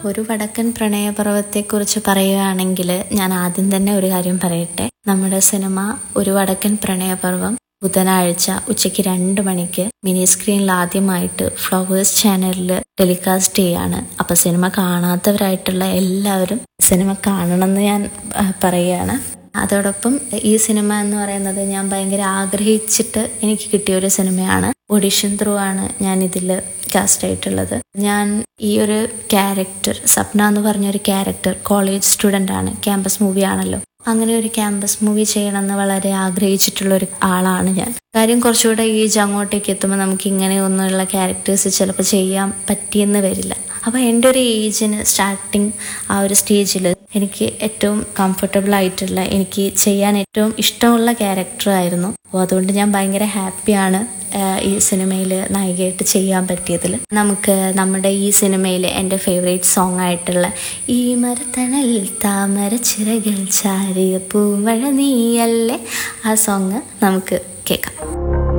ഒരു വടക്കൻ പ്രണയപർവത്തെക്കുറിച്ച് പറയുകയാണെങ്കിൽ ഞാൻ ആദ്യം തന്നെ ഒരു കാര്യം പറയട്ടെ നമ്മുടെ സിനിമ ഒരു വടക്കൻ പ്രണയപർവം ബുധനാഴ്ച ഉച്ചയ്ക്ക് രണ്ട് മണിക്ക് മിനി സ്ക്രീനിൽ ആദ്യമായിട്ട് ഫ്ലവേഴ്സ് ചാനലിൽ ടെലികാസ്റ്റ് ചെയ്യാണ് അപ്പൊ സിനിമ കാണാത്തവരായിട്ടുള്ള എല്ലാവരും സിനിമ കാണണമെന്ന് ഞാൻ ആ, പറയുകയാണ് അതോടൊപ്പം ഈ സിനിമ എന്ന് പറയുന്നത് ഞാൻ ഭയങ്കര ആഗ്രഹിച്ചിട്ട് എനിക്ക് കിട്ടിയ ഒരു സിനിമയാണ് ഓഡിഷൻ ത്രൂ ആണ് ഞാൻ ഇതിൽ കാസ്റ്റ് ആയിട്ടുള്ളത് ഞാൻ ഈ ഒരു ക്യാരക്ടർ സപ്ന എന്ന് പറഞ്ഞ ഒരു ക്യാരക്ടർ കോളേജ് സ്റ്റുഡൻ്റ് ആണ് ക്യാമ്പസ് മൂവി ആണല്ലോ അങ്ങനെ ഒരു ക്യാമ്പസ് മൂവി ചെയ്യണമെന്ന് വളരെ ആഗ്രഹിച്ചിട്ടുള്ള ഒരു ആളാണ് ഞാൻ കാര്യം കുറച്ചുകൂടെ ഏജ് അങ്ങോട്ടേക്ക് എത്തുമ്പോൾ നമുക്ക് ഇങ്ങനെയൊന്നുള്ള ക്യാരക്ടേഴ്സ് ചിലപ്പോൾ ചെയ്യാൻ പറ്റിയെന്ന് വരില്ല അപ്പോൾ എൻ്റെ ഒരു ഏജിന് സ്റ്റാർട്ടിങ് ആ ഒരു സ്റ്റേജിൽ എനിക്ക് ഏറ്റവും കംഫർട്ടബിൾ ആയിട്ടുള്ള എനിക്ക് ചെയ്യാൻ ഏറ്റവും ഇഷ്ടമുള്ള ക്യാരക്ടർ ആയിരുന്നു അപ്പോൾ അതുകൊണ്ട് ഞാൻ ഭയങ്കര ഹാപ്പിയാണ് ആഹ് ഈ സിനിമയിൽ നായികയായിട്ട് ചെയ്യാൻ പറ്റിയതിൽ നമുക്ക് നമ്മുടെ ഈ സിനിമയിൽ എൻ്റെ ഫേവറേറ്റ് സോങ് ആയിട്ടുള്ള ഈ മരത്തണൽ താമര ചിറകൾ ചാരിയ പൂമഴ നീയല്ലേ ആ സോങ് നമുക്ക് കേൾക്കാം